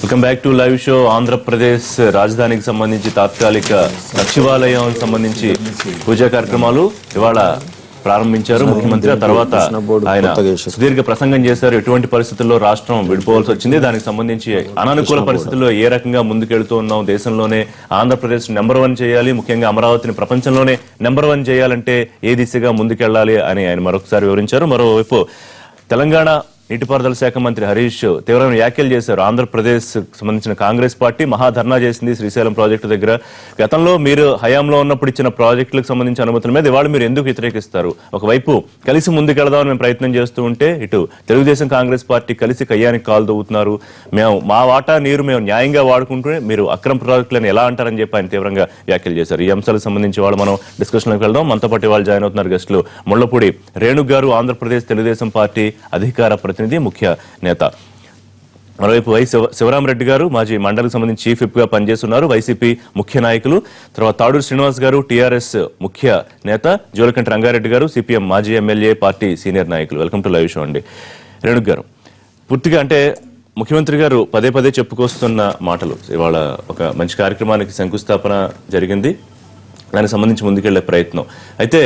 Welcome back to live show Andhra Pradesh రాజధానికి సంబంధించి తాత్కాలిక సచివాలయం సంబంధించి పూజా కార్యక్రమాలు ఇవాళ ప్రారంభించారు ముఖ్యమంత్రి ఆ తర్వాత ఆయన సుదీర్ఘ ప్రసంగం చేశారు ఎటువంటి పరిస్థితుల్లో రాష్ట్రం విడిపోవాల్సి వచ్చింది దానికి సంబంధించి అననుకూల పరిస్థితుల్లో ఏ రకంగా ముందుకెళ్తూ ఉన్నాం దేశంలోనే ఆంధ్రప్రదేశ్ నెంబర్ వన్ చేయాలి ముఖ్యంగా అమరావతిని ప్రపంచంలోనే నెంబర్ వన్ చేయాలంటే ఏ దిశగా ముందుకెళ్లాలి అని ఆయన మరొకసారి వివరించారు మరోవైపు తెలంగాణ నీటిపారుదల శాఖ మంత్రి హరీష్ తీవ్రమైన వ్యాఖ్యలు చేశారు ఆంధ్రప్రదేశ్ సంబంధించిన కాంగ్రెస్ పార్టీ మహాధర్నా చేసింది శ్రీశైలం ప్రాజెక్టు దగ్గర గతంలో మీరు హయాంలో ఉన్నప్పుడు ఇచ్చిన ప్రాజెక్టులకు సంబంధించిన అనుమతుల మీద ఇవాళ మీరు ఎందుకు వ్యతిరేకిస్తారు ఒకవైపు కలిసి ముందుకెళదామని మేము ప్రయత్నం చేస్తూ ఉంటే ఇటు తెలుగుదేశం కాంగ్రెస్ పార్టీ కలిసి కయ్యానికి కాలు దవ్వుతున్నారు మేము మా వాటా నీరు మేము న్యాయంగా వాడుకుంటూ మీరు అక్రమ ప్రాజెక్టులను ఎలా అంటారని చెప్పి ఆయన తీవ్రంగా వ్యాఖ్యలు చేశారు ఈ అంశాలకు సంబంధించి వాళ్ళు మనం డిస్కషన్లోకి వెళ్దాం మనతో పాటు వాళ్ళు జాయిన్ అవుతున్నారు గెస్టులు ముళ్లపూడి రేణుక్ గారు ఆంధ్రప్రదేశ్ తెలుగుదేశం పార్టీ అధికార ప్రతినిధి ముఖ్య నేత మరోవైపు వై శివ శివరామరెడ్డి గారు మాజీ మండలికి సంబంధించి చీఫ్ విప్ గా పనిచేస్తున్నారు వైసీపీ ముఖ్య నాయకులు తర్వాత తాడూరు శ్రీనివాస్ గారు టీఆర్ఎస్ ముఖ్య నేత జోలకంటి రంగారెడ్డి గారు సిపిఎం మాజీ ఎమ్మెల్యే పార్టీ సీనియర్ నాయకులు వెల్కమ్ టు లైవ్ షో అండి రేణుక్ గారు పూర్తిగా అంటే ముఖ్యమంత్రి గారు పదే పదే చెప్పుకొస్తున్న మాటలు ఇవాళ ఒక మంచి కార్యక్రమానికి శంకుస్థాపన జరిగింది దానికి సంబంధించి ముందుకెళ్లే ప్రయత్నం అయితే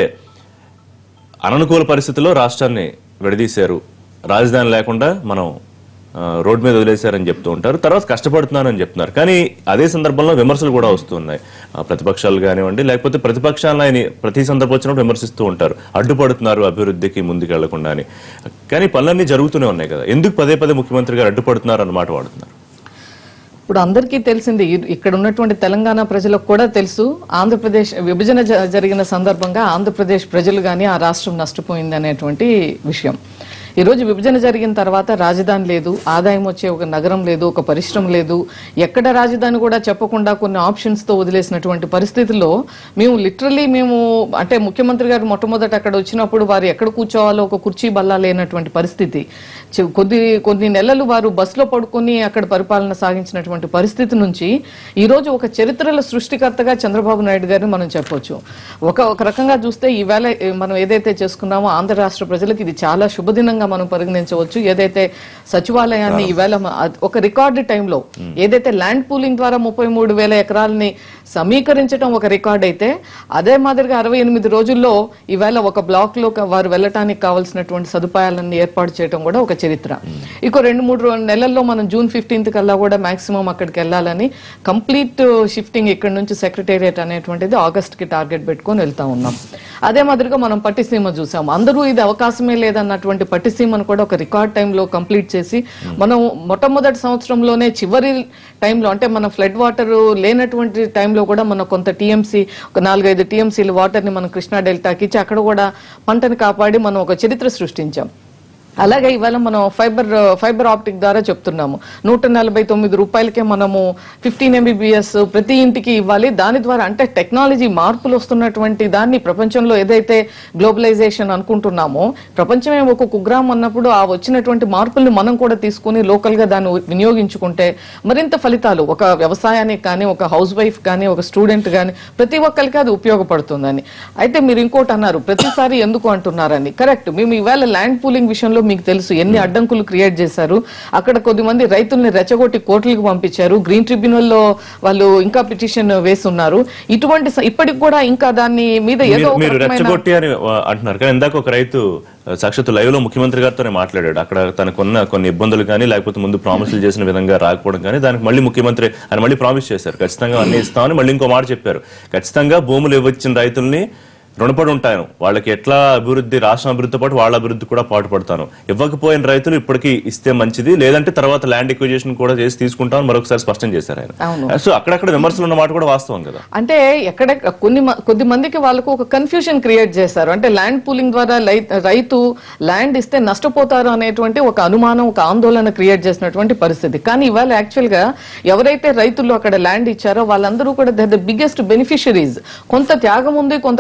అననుకూల పరిస్థితుల్లో రాష్ట్రాన్ని విడదీశారు రాజధాని లేకుండా మనం ఆ, రోడ్డు మీద వదిలేశారని చెప్తూ ఉంటారు తర్వాత కష్టపడుతున్నారని చెప్తున్నారు కానీ అదే సందర్భంలో విమర్శలు కూడా వస్తున్నాయి ఆ, ప్రతిపక్షాలు కానివ్వండి లేకపోతే ప్రతిపక్షాలను ఆయన ప్రతి సందర్భం వచ్చినప్పుడు విమర్శిస్తూ ఉంటారు అడ్డుపడుతున్నారు అభివృద్ధికి ముందుకెళ్లకుండా అని కానీ పనులన్నీ జరుగుతూనే ఉన్నాయి కదా ఎందుకు పదే పదే ముఖ్యమంత్రి గారు అడ్డుపడుతున్నారు అన్నమాట వాడుతున్నారు ఇప్పుడు అందరికీ తెలిసింది ఇ- ఇక్కడ ఉన్నటువంటి తెలంగాణ ప్రజలకు కూడా తెలుసు ఆంధ్రప్రదేశ్ విభజన జ- జరిగిన సందర్భంగా ఆంధ్రప్రదేశ్ ప్రజలు కానీ ఆ రాష్ట్రం నష్టపోయింది అనేటువంటి విషయం ఈ రోజు విభజన జరిగిన తర్వాత రాజధాని లేదు ఆదాయం వచ్చే ఒక నగరం లేదు ఒక పరిశ్రమ లేదు ఎక్కడ రాజధాని కూడా చెప్పకుండా కొన్ని ఆప్షన్స్ తో వదిలేసినటువంటి పరిస్థితుల్లో మేము లిటరలీ మేము అంటే ముఖ్యమంత్రి గారు మొట్టమొదట అక్కడ వచ్చినప్పుడు వారు ఎక్కడ కూర్చోవాలో ఒక కుర్చీ బల్లా లేనటువంటి పరిస్థితి చి- కొద్ది కొన్ని నెలలు వారు బస్సులో పడుకొని అక్కడ పరిపాలన సాగించినటువంటి పరిస్థితి నుంచి ఈ రోజు ఒక చరిత్రల సృష్టికర్తగా చంద్రబాబు నాయుడు గారిని మనం చెప్పొచ్చు ఒక ఒక రకంగా చూస్తే ఈవేళ ఏ, మనం ఏదైతే చేసుకున్నామో ఆంధ్ర రాష్ట్ర ప్రజలకు ఇది చాలా శుభదినంగా మనం పరిగణించవచ్చు ఏదైతే సచివాలయాన్ని ఈవేళ మ- అద్- ఒక రికార్డు టైంలో ఏదైతే ల్యాండ్ పూలింగ్ ద్వారా ముప్పై మూడు వేల ఎకరాలని సమీకరించడం ఒక రికార్డ్ అయితే అదే మాదిరిగా అరవై ఎనిమిది రోజుల్లో ఈవేళ ఒక బ్లాక్ లో క- వారు వెళ్ళటానికి కావాల్సినటువంటి సదుపాయాలన్నీ ఏర్పాటు చేయడం కూడా ఒక చరిత్ర ఇంకో రెండు మూడు రో- నెలల్లో మనం జూన్ ఫిఫ్టీన్త్ కల్లా కూడా మాక్సిమం అక్కడికి వెళ్ళాలని కంప్లీట్ షిఫ్టింగ్ ఇక్కడ నుంచి సెక్రటేరియట్ అనేటువంటిది ఆగస్ట్ కి టార్గెట్ పెట్టుకొని వెళ్తా ఉన్నాం అదే మాదిరిగా మనం పట్టిసీమ చూసాం అందరూ ఇది అవకాశమే లేదన్నటువంటి పట్టిసీమను కూడా ఒక రికార్డ్ టైంలో కంప్లీట్ చేసి మనం మొట్టమొదటి సంవత్సరంలోనే చివరి టైంలో అంటే మన ఫ్లడ్ వాటర్ లేనటువంటి టైంలో కూడా మనం కొంత టీఎంసీ ఒక నాలుగైదు టీఎంసీలు వాటర్ని మనం కృష్ణా డెల్టాకి ఇచ్చి అక్కడ కూడా పంటని కాపాడి మనం ఒక చరిత్ర సృష్టించాం అలాగే ఇవాళ మనం ఫైబర్ ఫైబర్ ఆప్టిక్ ద్వారా చెప్తున్నాము నూట నలభై తొమ్మిది రూపాయలకే మనము ఫిఫ్టీన్ ఎంబీబీఎస్ ప్రతి ఇంటికి ఇవ్వాలి దాని ద్వారా అంటే టెక్నాలజీ మార్పులు వస్తున్నటువంటి దాన్ని ప్రపంచంలో ఏదైతే గ్లోబలైజేషన్ అనుకుంటున్నామో ప్రపంచమే ఒక కుగ్రామం అన్నప్పుడు ఆ వచ్చినటువంటి మార్పుల్ని మనం కూడా తీసుకుని లోకల్ గా దాన్ని వినియోగించుకుంటే మరింత ఫలితాలు ఒక వ్యవసాయానికి కానీ ఒక హౌస్ వైఫ్ కానీ ఒక స్టూడెంట్ కానీ ప్రతి ఒక్కరికి అది ఉపయోగపడుతుందని అయితే మీరు ఇంకోటి అన్నారు ప్రతిసారి ఎందుకు అంటున్నారని కరెక్ట్ మేము ఈవేళ ల్యాండ్ పూలింగ్ విషయంలో మీకు తెలుసు ఎన్ని అడ్డంకులు క్రియేట్ చేశారు అక్కడ కొద్దిమంది రైతుల్ని రెచ్చగొట్టి కోర్టులకు పంపించారు గ్రీన్ ట్రిబ్యునల్ లో వాళ్ళు ఇంకా పిటిషన్ వేస్తున్నారు ఇటువంటి స- ఇప్పటికి కూడా ఇంకా దాన్ని మీద ఏదో మీరు- ఒక మీరు రకమైన రెచ్చగొట్టి అని ఆ, అంటున్నారు కానీ ఇందాక ఒక రైతు ఆ, సాక్షాత్తు లైవ్ లో ముఖ్యమంత్రి గారితోనే మాట్లాడాడు అక్కడ తనకున్న కొన్ని ఇబ్బందులు కానీ లేకపోతే ముందు ప్రామిసులు చేసిన విధంగా రాకపోవడం కానీ దానికి మళ్ళీ ముఖ్యమంత్రి ఆయన మళ్ళీ ప్రామిస్ చేశారు ఖచ్చితంగా అన్ని ఇస్తామని మళ్ళీ ఇంకో మాట చెప్పారు ఖచ్చితంగా భూములు ఇవ్వచ్చిన రైతుల్ని రుణపడి ఉంటాను వాళ్ళకి ఎట్లా అభివృద్ధి రాష్ట్రం అభివృద్ధితో పాటు వాళ్ళ అభివృద్ధి కూడా పాటుపడతాను ఇవ్వకపోయిన రైతులు ఇప్పటికీ ఇస్తే మంచిది లేదంటే తర్వాత ల్యాండ్ ఎక్విజేషన్ కూడా చేసి తీసుకుంటామని మరొకసారి స్పష్టం చేశారు అవును. ఆయన సో అక్కడక్కడ విమర్శలు ఉన్న మాట కూడా వాస్తవం కదా అంటే ఎక్కడ కొన్ని మ- కొద్ది మందికి వాళ్ళకు ఒక కన్ఫ్యూజన్ క్రియేట్ చేస్తారు అంటే ల్యాండ్ పూలింగ్ ద్వారా లై- రైతు ల్యాండ్ ఇస్తే నష్టపోతారు అనేటువంటి ఒక అనుమానం ఒక ఆందోళన క్రియేట్ చేసినటువంటి పరిస్థితి కానీ ఇవాళ యాక్చువల్ గా ఎవరైతే రైతులు అక్కడ ల్యాండ్ ఇచ్చారో వాళ్ళందరూ కూడా ద బిగ్గెస్ట్ బెనిఫిషరీస్ కొంత త్యాగం ఉంది కొంత కాంప్రమైజ్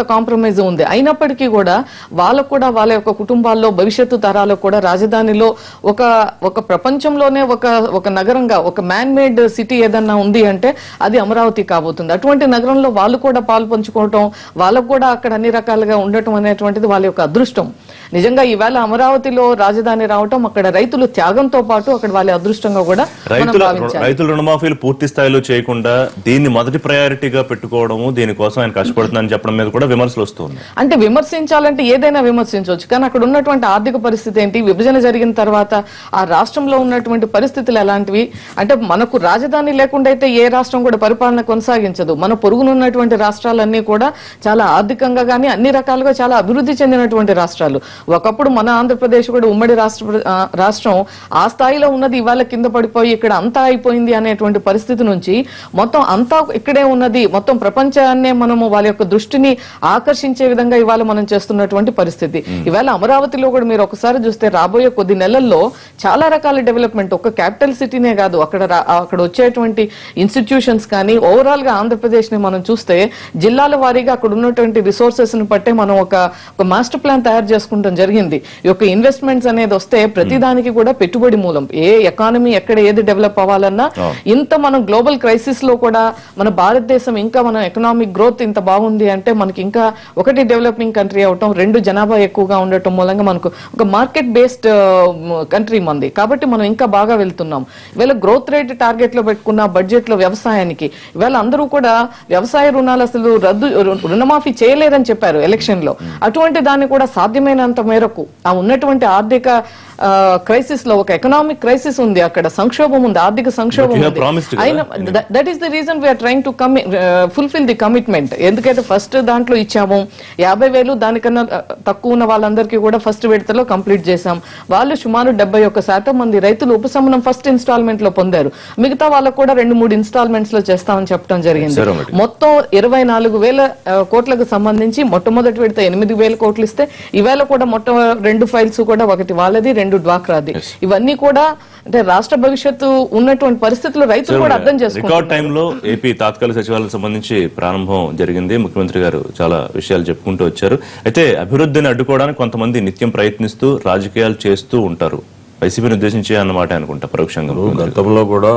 కాంప్రమైజ్ ఉంది అయినప్పటికీ కూడా వాళ్ళకు కూడా వాళ్ళ యొక్క కుటుంబాల్లో భవిష్యత్తు తరాలకు కూడా రాజధానిలో ఒక ఒక ప్రపంచంలోనే ఒక ఒక నగరంగా ఒక మ్యాన్ మేడ్ సిటీ ఏదన్నా ఉంది అంటే అది అమరావతి కాబోతుంది అటువంటి నగరంలో వాళ్ళు కూడా పాలు పంచుకోవటం వాళ్ళకు కూడా అక్కడ అన్ని రకాలుగా ఉండటం అనేటువంటిది వాళ్ళ యొక్క అదృష్టం నిజంగా ఈవేళ అమరావతిలో రాజధాని రావటం అక్కడ రైతులు త్యాగంతో పాటు అక్కడ వాళ్ళ అదృష్టంగా కూడా మనం రైతుల భావించాలి రైతుల రుణమాఫీలు పూర్తి స్థాయిలో చేయకుండా దీన్ని మొదటి ప్రయారిటీగా పెట్టుకోవడము దీనికోసం ఆయన కష్టపడుతుందని చెప్పడం మీద కూడా విమర్శలు వస్తున్నాయి అంటే విమర్శించాలంటే ఏదైనా విమర్శించవచ్చు కానీ అక్కడ ఉన్నటువంటి ఆర్థిక పరిస్థితి ఏంటి విభజన జరిగిన తర్వాత ఆ రాష్ట్రంలో ఉన్నటువంటి పరిస్థితులు ఎలాంటివి అంటే మనకు రాజధాని లేకుండా అయితే ఏ రాష్ట్రం కూడా పరిపాలన కొనసాగించదు మన పొరుగునున్నటువంటి రాష్ట్రాలన్నీ కూడా చాలా ఆర్థికంగా కానీ అన్ని రకాలుగా చాలా అభివృద్ధి చెందినటువంటి రాష్ట్రాలు ఒకప్పుడు మన ఆంధ్రప్రదేశ్ కూడా ఉమ్మడి రాష్ట్ర ఆ, రాష్ట్రం ఆ స్థాయిలో ఉన్నది ఇవాళ కింద పడిపోయి ఇక్కడ అంతా అయిపోయింది అనేటువంటి పరిస్థితి నుంచి మొత్తం అంతా ఇక్కడే ఉన్నది మొత్తం ప్రపంచాన్నే మనము వాళ్ళ యొక్క దృష్టిని ఆకర్షించే విధంగా ఇవాళ మనం చేస్తున్నటువంటి పరిస్థితి ఇవాళ అమరావతిలో కూడా మీరు ఒకసారి చూస్తే రాబోయే కొద్ది నెలల్లో చాలా రకాల డెవలప్మెంట్ ఒక క్యాపిటల్ సిటీనే కాదు అక్కడ రా- అక్కడ వచ్చేటువంటి ఇన్స్టిట్యూషన్స్ కానీ ఓవరాల్ గా ఆంధ్రప్రదేశ్ ని మనం చూస్తే జిల్లాల వారీగా అక్కడ ఉన్నటువంటి రిసోర్సెస్ ని బట్టే మనం ఒక ఒక మాస్టర్ ప్లాన్ తయారు చేసుకుంటాం జరిగింది ఈ యొక్క ఇన్వెస్ట్మెంట్స్ అనేది వస్తే ప్రతి దానికి కూడా పెట్టుబడి మూలం ఏ ఎకానమీ ఎక్కడ ఏది డెవలప్ అవ్వాలన్నా ఇంత మనం గ్లోబల్ క్రైసిస్ లో కూడా మన భారతదేశం ఇంకా మన ఎకనామిక్ గ్రోత్ ఇంత బాగుంది అంటే మనకి ఇంకా ఒకటి డెవలపింగ్ కంట్రీ అవటం రెండు జనాభా ఎక్కువగా ఉండటం మూలంగా మనకు ఒక మార్కెట్ బేస్డ్ కంట్రీ మంది కాబట్టి మనం ఇంకా బాగా వెళ్తున్నాం ఇవాళ గ్రోత్ రేట్ టార్గెట్ లో పెట్టుకున్న బడ్జెట్ లో వ్యవసాయానికి ఇవాళ అందరూ కూడా వ్యవసాయ రుణాలు అసలు రద్దు రు- రుణమాఫీ చేయలేదని చెప్పారు ఎలక్షన్ లో అటువంటి దాన్ని కూడా సాధ్యమైనంత మేరకు ఆ ఉన్నటువంటి ఆర్థిక క్రైసిస్ లో ఒక ఎకనామిక్ క్రైసిస్ ఉంది అక్కడ సంక్షోభం ఉంది ఆర్థిక సంక్షోభం But you have ఉంది promised కదా? అయినా that is the reason we are trying to come fulfil the commitment ఎందుకంటే ఫస్ట్ దాంట్లో ఇచ్చాము యాభై వేలు దానికన్నా uh, తక్కువ ఉన్న వాళ్ళందరికీ కూడా ఫస్ట్ విడతలో కంప్లీట్ చేశాం వాళ్ళు సుమారు డెబ్బై ఒక్క శాతం మంది రైతులు ఉపశమనం ఫస్ట్ ఇన్స్టాల్మెంట్ లో పొందారు మిగతా వాళ్ళకు కూడా రెండు మూడు ఇన్స్టాల్మెంట్స్ లో చేస్తామని చెప్పడం జరిగింది సరే మరి. మొత్తం ఇరవై నాలుగు వేల ఆ, కోట్లకు సంబంధించి మొట్టమొదటి విడత ఎనిమిది వేల కోట్లు ఇస్తే ఈవేళ కూడా మొట్ట రెండు ఫైల్స్ కూడా ఒకటి వాళ్ళది రెండు డ్వాక్రాది ఇవన్నీ కూడా అంటే రాష్ట్ర భవిష్యత్తు ఉన్నటువంటి పరిస్థితులు రైతులు కూడా అర్థం రికార్డ్ చేసుకుంటారు టైంలో ఏపీ తాత్కాలిక సచివాలయం సంబంధించి ప్రారంభం జరిగింది ముఖ్యమంత్రి గారు చాలా విషయాలు చెప్పుకుంటూ వచ్చారు అయితే అభివృద్ధిని అడ్డుకోవడానికి కొంతమంది నిత్యం ప్రయత్నిస్తూ రాజకీయాలు చేస్తూ ఉంటారు వైసీపీని ఉద్దేశించి అన్నమాట అనుకుంటా పరోక్షంగా గతంలో కూడా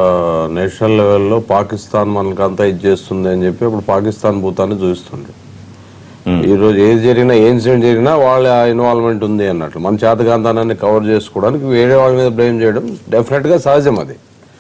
నేషనల్ లెవెల్లో పాకిస్తాన్ మనకి అంతా ఇది చేస్తుంది అని చెప్పి అప్పుడు పాకిస్తాన్ భూతాన్ని చూపిస్తుంది ఈ రోజు ఏది జరిగినా ఏ ఇన్సిడెంట్ జరిగినా వాళ్ళ ఇన్వాల్వ్మెంట్ ఉంది అన్నట్లు మన చేతకాంతానాన్ని కవర్ చేసుకోవడానికి వేరే వాళ్ళ మీద బ్లేమ్ చేయడం డెఫినెట్ గా సహజం అది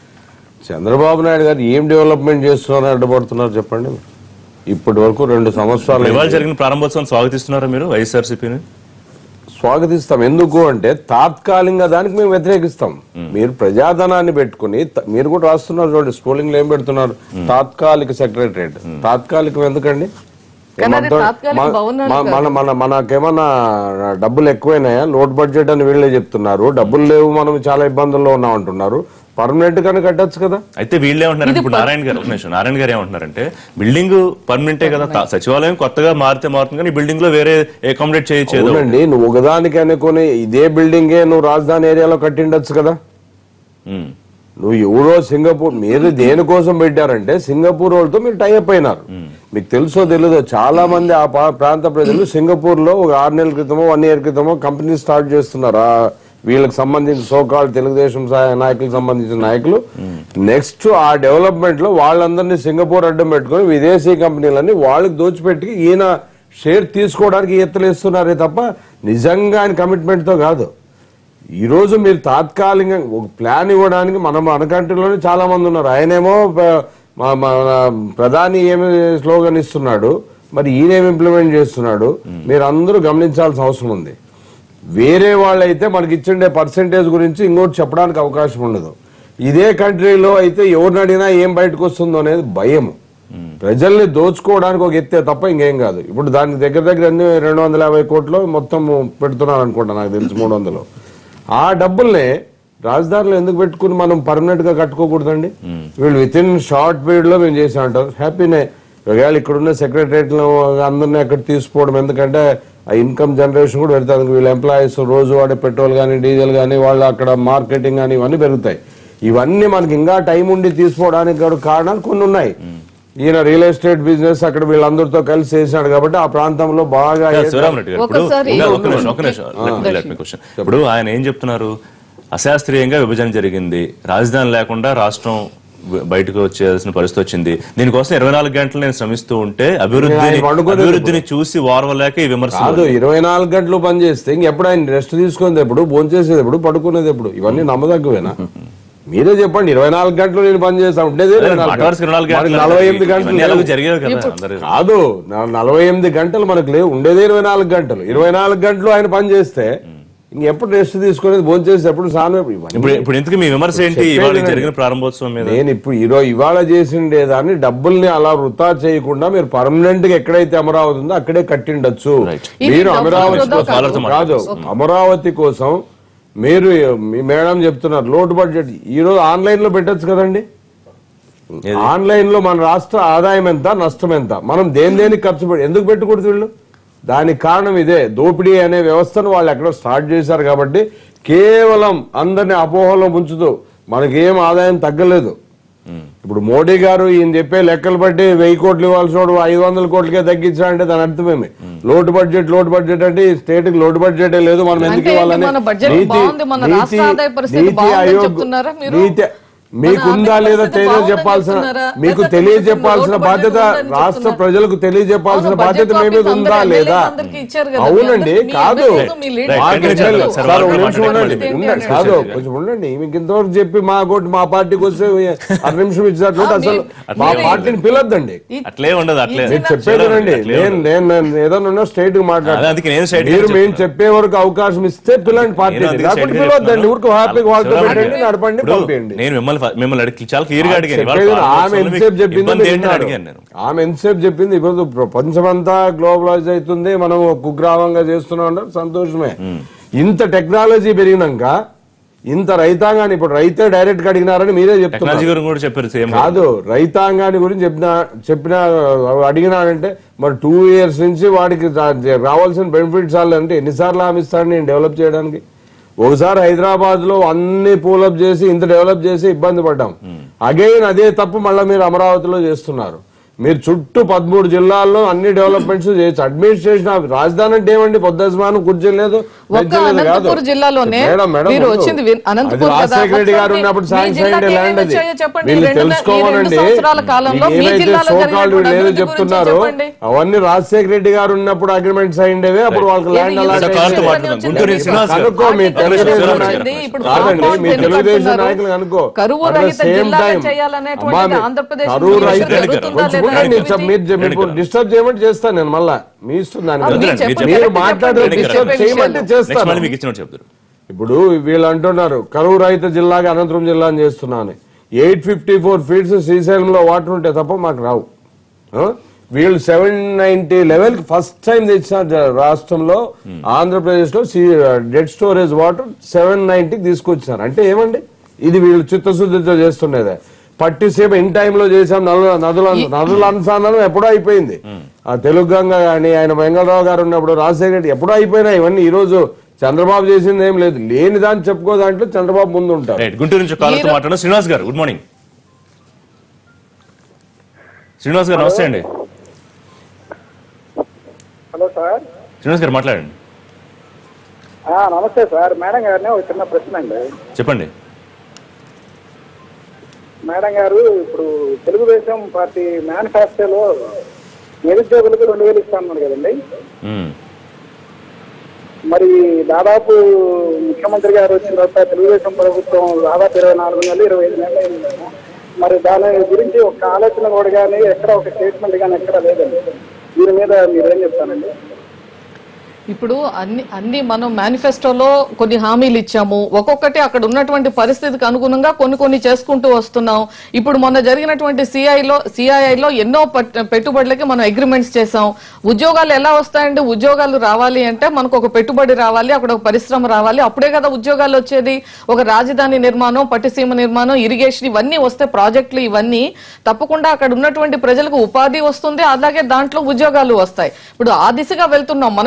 చంద్రబాబు నాయుడు గారు ఏం డెవలప్మెంట్ చేస్తున్నారని అడ్డుపడుతున్నారు చెప్పండి ఇప్పటి వరకు రెండు సంవత్సరాలు ఇవాళ జరిగిన ప్రారంభోత్సవం స్వాగతిస్తున్నారా మీరు వైఎస్ఆర్సీపీని స్వాగతిస్తాం ఎందుకు అంటే తాత్కాలికంగా దానికి మేము వ్యతిరేకిస్తాం మీరు ప్రజాధనాన్ని పెట్టుకుని త- మీరు కూడా రాస్తున్నారు చూడండి స్కూలింగ్ లో ఏం పెడుతున్నారు తాత్కాలిక సెక్రటరేట్ తాత్కాలికం ఎందుకండి కానీ అది ఏమంటారు? తాత్కాలిక మన- భవనాలు మన- మన మన మనకేమన్నా డబ్బులు ఎక్కువైనాయా లోడ్ బడ్జెట్ అని వీళ్ళే చెప్తున్నారు డబ్బులు లేవు మనం చాలా ఇబ్బందుల్లో ఉన్నాం అంటున్నారు పర్మనెంట్ గానే కట్టొచ్చు కదా అయితే వీళ్ళు ఏమంటున్నారు ఇప్పుడు నారాయణ గారు ఒక నిమిషం నారాయణ గారు ఏమంటున్నారంటే బిల్డింగ్ పర్మనెంటే కదా తా- సచివాలయం కొత్తగా మారితే మారుతుంది కానీ బిల్డింగ్ లో వేరే అకామిడేట్ చేయొచ్చు ఏదో. అవునండి నువ్వు ఒకదానికి అనుకుని ఇదే బిల్డింగే నువ్వు రాజధాని ఏరియాలో కట్టిండొచ్చు కదా ఉమ్. నువ్వు ఎవరో సింగపూర్ మీరు దేనికోసం పెట్టారంటే సింగపూర్ వాళ్ళతో మీరు టైఅప్ అయినారు మీకు తెలుసో తెలీదో చాలా మంది ఆ పా- ప్రాంత ప్రజలు సింగపూర్ లో ఒక ఆరు నెలల క్రితమో వన్ ఇయర్ క్రితమో కంపెనీ స్టార్ట్ చేస్తున్నారు ఆ వీళ్ళకి సంబంధించిన సోకాల్ తెలుగుదేశం సా- నాయకులకు సంబంధించిన నాయకులు నెక్స్ట్ ఆ డెవలప్మెంట్ లో వాళ్ళందరినీ సింగపూర్ అడ్డం పెట్టుకొని విదేశీ కంపెనీలన్నీ వాళ్ళకి దోచిపెట్టి ఈయన షేర్ తీసుకోవడానికి ఎత్తలేస్తున్నారే తప్ప నిజంగా ఆయన కమిట్మెంట్ తో కాదు ఈ రోజు మీరు తాత్కాలికంగా ఒక ప్లాన్ ఇవ్వడానికి మనం మన కంట్రీలోనే చాలా మంది ఉన్నారు ఆయనేమో ప- మా- మన ప్రధాని ఏమి స్లోగన్ ఇస్తున్నాడు మరి ఈయనేమి ఇంప్లిమెంట్ చేస్తున్నాడు మీరు అందరూ గమనించాల్సిన అవసరం ఉంది వేరే వాళ్ళైతే మనకి ఇచ్చిండే పర్సంటేజ్ గురించి ఇంకోటి చెప్పడానికి అవకాశం ఉండదు ఇదే కంట్రీలో అయితే ఎవరిని అడిగినా ఏం బయటకు వస్తుందో అనేది భయం ప్రజల్ని దోచుకోవడానికి ఒక ఎత్తే తప్ప ఇంకేం కాదు ఇప్పుడు దానికి దగ్గర దగ్గర అన్ని రెండు వందల యాభై కోట్లు మొత్తం పెడుతున్నారు అనుకుంటా నాకు తెలిసి మూడు వందలు ఆ డబ్బుల్ని రాజధానిలో ఎందుకు పెట్టుకుని మనం పర్మనెంట్ గా కట్టుకోకూడదండి వీళ్ళు విత్ ఇన్ షార్ట్ పీరియడ్ లో మేము చేసాం అంటారు హ్యాపీనే ఒకవేళ ఇక్కడున్న సెక్రటరేట్ అందరినీ అక్కడ తీసుకోవడం ఎందుకంటే ఆ ఇన్కమ్ జనరేషన్ కూడా పెడతారు వీళ్ళ ఎంప్లాయీస్ రోజు వాడే పెట్రోల్ కానీ డీజిల్ కానీ వాళ్ళు అక్కడ మార్కెటింగ్ కానీ ఇవన్నీ పెరుగుతాయి ఇవన్నీ మనకి ఇంకా టైం ఉండి తీసుకోవడానికి కూడా కారణాలు కొన్ని ఉన్నాయి ఈయన రియల్ ఎస్టేట్ బిజినెస్ అక్కడ వీళ్ళందరితో కలిసి చేశాడు కాబట్టి ఆ ప్రాంతంలో బాగా కాదు, శివరామరెడ్డి గారు ఇప్పుడు ఒకసారి- ఇంకా ఒక నిమిషం ఒక నిమిషం Let me- let me question. ఇప్పుడు ఆయన ఏం చెప్తున్నారు అశాస్త్రీయంగా విభజన జరిగింది రాజధాని లేకుండా రాష్ట్రం బ- బయటకు వచ్చేయాల్సిన పరిస్థితి వచ్చింది దీనికోసం ఇరవై నాలుగు గంటలు నేను శ్రమిస్తూ ఉంటే అభివృద్ధిని ఆయన పండుకోలేదు అభివృద్ధిని చూసి వారవలేక ఈ విమర్శలు కాదు ఇరవై నాలుగు గంటలు పని చేస్తే ఇంకెప్పుడు ఆయన రెస్ట్ తీసుకునేది ఎప్పుడు భోంచేసేది ఎప్పుడు పడుకునేది ఎప్పుడు ఇవన్నీ నమ్మదగ్గవేనా మీరే చెప్పండి ఇరవై నాలుగు గంటలు నేను పని చేస్తా ఉండేది ఇరవై నాలుగు మాట వరుసకు ఇరవై నాలుగు గంటలు. గంటలు మరి నలభై ఎనిమిది ఇవన్నీ గంటలు ఎలాగో లేవు. జరిగేవి కదా అందరూ కాదు న- నలభై ఎనిమిది గంటలు మనకు లేవు ఉండేది ఇరవై నాలుగు గంటలు ఇరవై నాలుగు గంటలు ఆయన పని చేస్తే ఇంకెప్పుడు రెస్ట్ తీసుకునేది భోంచేసి ఎప్పుడు సాను ఇవన్నీ ఇప్పుడు ఇప్పుడు ఎందుకు మీ విమర్శ ఏంటి ఇవాళ జరిగిన ప్రారంభోత్సవం మీద నేను ఇప్పుడు ఈరోజు ఇవాళ చేసిండే దాన్ని డబ్బుల్ని అలా వృధా చేయకుండా మీరు పర్మనెంట్ గా ఎక్కడైతే అమరావతి ఉందో అక్కడే కట్టిండొచ్చు ఇది మీరు డబ్బులు అమరావతి వృధా కోసం కాదు. కాదు అమరావతి కోసం మీరు మీ మేడం చెప్తున్నారు లోటు బడ్జెట్ ఈ రోజు ఆన్లైన్ లో పెట్టొచ్చు కదండి ఏది? ఆన్లైన్ లో మన రాష్ట్ర ఆదాయం ఎంత నష్టం ఎంత మనం దేని దేనికి ఖర్చు పెట్టి ఎందుకు పెట్టకూడదు వీళ్ళు దానికి కారణం ఇదే దోపిడీ అనే వ్యవస్థను వాళ్ళు ఎక్కడో స్టార్ట్ చేశారు కాబట్టి కేవలం అందరిని అపోహలో ముంచుతూ మనకేం ఆదాయం తగ్గలేదు ఇప్పుడు మోడీ గారు ఈయన చెప్పే లెక్కలు బట్టి వెయ్యి కోట్లు ఇవ్వాల్సిన వాడు ఐదు వందల కోట్లకే తగ్గించాడంటే దాని అర్థమేమి లోటు బడ్జెట్ లోటు బడ్జెట్ అంటే ఈ స్టేట్ కి లోటు బడ్జెట్ లేదు మనం ఎందుకు అంటే ఇవ్వాలని మన బడ్జెట్ బాగుంది, మన రాష్ట్ర ఆదాయ పరిస్థితి బాగుందని చెప్తున్నారా మీరు? నీతి మీకు ఉందా ఆర్థిక లేదా పరిస్థితి తెలియ బాగుందని చెప్పాల్సిన చెప్తున్నారా? మీకు లేకపోతే తెలియజెప్పాల్సిన లోటు బాధ్యత బడ్జెట్ ఉందని రాష్ట్ర చెప్తున్నారా? ప్రజలకు తెలియజెప్పాల్సిన అవును, బాధ్యత బడ్జెట్ మీ మీద కాపీస్ ఉందా అందరూ లేదా అందరికీ ఇచ్చారు కదా, అవునండి మీ కాదు ఎమ్మెల్యేలు, మీ లీడర్లు. మా రైట్, ఎమ్మెల్యేలు- రైట్, సార్, సార్, ఒక నిమిషం మాట్లాడండి, ఉండండి మాట్లాడండి. ఉండండి. ఏంటి కాదు అంటే? కొంచెం ఉండండి మీకు ఇంతవరకు చెప్పి మా కోటి మా పార్టీకి వస్తే అర నిమిషం ఇచ్చినట్టు ఆ, అసలు మీ- మా మీరు- పార్టీని పిలొద్దండి అట్లే ఉండదు అట్లే మీరు చెప్పేది రండి నేను నేను నేను ఏదైనా ఉన్నా స్ట్రైట్ గా అదే అందుకే నేను straight గా మీరు మేము చెప్తున్నా. చెప్పే వరకు అవకాశం ఇస్తే పిల్లండి పార్టీ నేను అందుకే లేకపోతే straight గా పిలవద్దండి చెప్తున్నాను. ఊరికి హ్యాపీగా వాళ్ళతో శివరామరెడ్డి పెట్టండి గారు, నడపండి ఇప్పుడు పంపించండి నేను మిమ్మల్ని ఫ- మిమ్మల్ని అడిగి చాలా క్లియర్ గా అడిగాను ఇవాళ చెప్పేది ఆమె ప్రారంభోత్సవంలో మీకు ఎంతసేపు చెప్పింది ఇబ్బంది మీరు ఏంటని విన్నారు. అడిగాను నేను ఆమె ఎంతసేపు చెప్పింది ఇప్పుడు ప్రపంచమంతా గ్లోబలైజ్ అవుతుంది మనం ఒక కుగ్రామంగా చేస్తున్నాం అంటే సంతోషమే ఇంత టెక్నాలజీ పెరిగినాక ఇంత రైతాంగాన్ని ఇప్పుడు రైతే డైరెక్ట్ గా అడిగినారని మీరే చెప్తున్నారు టెక్నాలజీ గురించి కూడా చెప్పారు సేమ్ కాదు రైతాంగాన్ని గురించి చెప్పిన చెప్పిన అడిగినాడంటే మరి టూ ఇయర్స్ నుంచి వాడికి రా- రావాల్సిన బెనిఫిట్స్ అంటే ఎన్నిసార్లు హామీ ఇస్తాడు నేను డెవలప్ చేయడానికి ఒకసారి హైదరాబాద్ లో అన్ని పూలప్ చేసి ఇంత డెవలప్ చేసి ఇబ్బంది పడ్డాం అగైన్ అదే తప్పు మళ్ళీ మీరు అమరావతిలో చేస్తున్నారు మీరు చుట్టూ పదమూడు జిల్లాల్లో అన్ని డెవలప్మెంట్స్ చేయొచ్చు అడ్మినిస్ట్రేషన్ ఆఫీస్ రాజధాని అంటే ఏమండి పొద్దుస్మానం కూర్చోలేదు ఒక్క అనంతపురం జిల్లాలోనే మేడం, మేడం, మీరు వద్దు. వచ్చింది వి- అనంతపురం అది కదా. రాజశేఖర రెడ్డి గారు ఒకసారి ఉన్నప్పుడు మీ శాంక్షన్ జిల్లాకి అయింది ఏమేమి ల్యాండ్ అది వచ్చాయో చెప్పండి. వీళ్ళు ఈ రెండు- ఈ రెండు తెలుసుకోవాలండి సంవత్సరాల కాలంలో మీ ఏవైతే జిల్లాలో సోకాళ్ళు జరిగినటువంటి లేదు అభివృద్ధి చెప్తున్నారు గురించి చెప్పండి. అవన్నీ రాజశేఖర రెడ్డి గారు ఉన్నప్పుడు అగ్రిమెంట్స్ అయిండేవి అప్పుడు వాళ్ళకి ఏది ల్యాండ్ ఈ అలాట్ రోజు కాలుతో చెప్పండి. మాట్లాడదాం. గుంటూరు శ్రీనివాస్ గారు. కనుక్కో మీ ఆర్థిక తెలుగుదేశం శ్రీనివాస్ గారు. నాయకులు ఇప్పుడు కాదండి కాంపౌండ్ మీ ఎందుకు తెలుగుదేశం కడుతున్నారు? నాయకులు అనుకో కరువు At the రహిత same జిల్లాగా time, చేయాలనేటువంటిది అమ్మా, మీ- ఆంధ్రప్రదేశ్ కరువు లో రహిత జరుగుతుందా కొంచెం లేదా ఉండండి, అభివృద్ధి? మీరు మీరు డిస్టర్బ్ చేయమంటే చేస్తాను నేను మళ్ళా మీ ఇష్టం దాని ఆ, మీద. మీరు వద్దులండి, మీరు చెప్పండి. మీరు చెప్పండి. మాట్లాడే చెప్పండి. డిస్టర్బ్ చెప్పే చేయమంటే విషయాలు. నెక్స్ట్ చేస్తాను మళ్ళీ మీకు ఇచ్చినట్టు చెప్తారు ఇప్పుడు వీళ్ళు అంటున్నారు కరువు రహిత జిల్లాగా అనంతపురం జిల్లాని చేస్తున్నాను ఎయిట్ ఫిఫ్టీ ఫోర్ ఫీట్స్ శ్రీశైలంలో వాటర్ ఉంటే తప్ప మాకు రావు ఆ? వీళ్ళు seven ninety level first time తెచ్చిన జ- రాష్ట్రంలో ఆంధ్రప్రదేశ్ లో డెడ్ స్టోరేజ్ వాటర్ సెవెన్ నైన్టీకి తీసుకొచ్చారు అంటే ఏమండి ఇది వీళ్ళు చిత్తశుద్ధితో చేస్తుండేదే పట్టిసేపు ఇన్ టైంలో చేసాం నదుల నదుల నదుల అనుసంధానం ఎప్పుడో అయిపోయింది ఆ తెలుగు గంగ కానీ ఆయన వెంగళరావు గారు ఉన్నప్పుడు రాజశేఖర రెడ్డి ఎప్పుడో అయిపోయినాయి ఇవన్నీ ఈ రోజు చంద్రబాబు చేసింది ఏం లేదు లేని దాన్ని చెప్పుకో దాంట్లో చంద్రబాబు ముందు ఉంటారు రైట్ గుంటూరు నుంచి కాలర్తో మాట్లాడడం శ్రీనివాస్ గారు గుడ్ మార్నింగ్ శ్రీనివాస్ గారు నమస్తే అండి హలో సార్ శ్రీనివాస్ గారు మాట్లాడండి ఆ, నమస్తే సార్ మేడం గారిని ఒక చిన్న ప్రశ్న అండి చెప్పండి మేడం గారు ఇప్పుడు తెలుగుదేశం పార్టీ మేనిఫెస్టోలో నిరుద్యోగులకు రెండు వేలు ఇస్తామన్నారు కదండి మ్మ్. మరి దాదాపు ముఖ్యమంత్రి గారు వచ్చిన తర్వాత తెలుగుదేశం ప్రభుత్వం దాదాపు ఇరవై నాలుగు నెలలు ఇరవై ఐదు నెలలు అయింది కదా. మరి దాని గురించి ఒక ఆలోచన కూడా కానీ ఎక్కడ ఒక స్టేట్మెంట్ కానీ ఎక్కడ లేదండి దీని మీద మీరేం చెప్తానండి ఇప్పుడు అన్ని అన్ని మనం మేనిఫెస్టోలో కొన్ని హామీలు ఇచ్చాము ఒక్కొక్కటి అక్కడ ఉన్నటువంటి పరిస్థితికి అనుగుణంగా కొన్ని కొన్ని చేసుకుంటూ వస్తున్నాం ఇప్పుడు మొన్న జరిగినటువంటి సిఐలో సిఐఐలో ఎన్నో పట్- పెట్టుబడులకి మనం అగ్రిమెంట్స్ చేసాం ఉద్యోగాలు ఎలా వస్తాయండి ఉద్యోగాలు రావాలి అంటే మనకు ఒక పెట్టుబడి రావాలి అక్కడ ఒక పరిశ్రమ రావాలి అప్పుడే కదా ఉద్యోగాలు వచ్చేది ఒక రాజధాని నిర్మాణం పట్టిసీమ నిర్మాణం ఇరిగేషన్ ఇవన్నీ వస్తే ప్రాజెక్టులు ఇవన్నీ తప్పకుండా అక్కడ ఉన్నటువంటి ప్రజలకు ఉపాధి వస్తుంది అలాగే దాంట్లో ఉద్యోగాలు వస్తాయి ఇప్పుడు ఆ దిశగా వెళ్తున్నాం మనం ఇంకా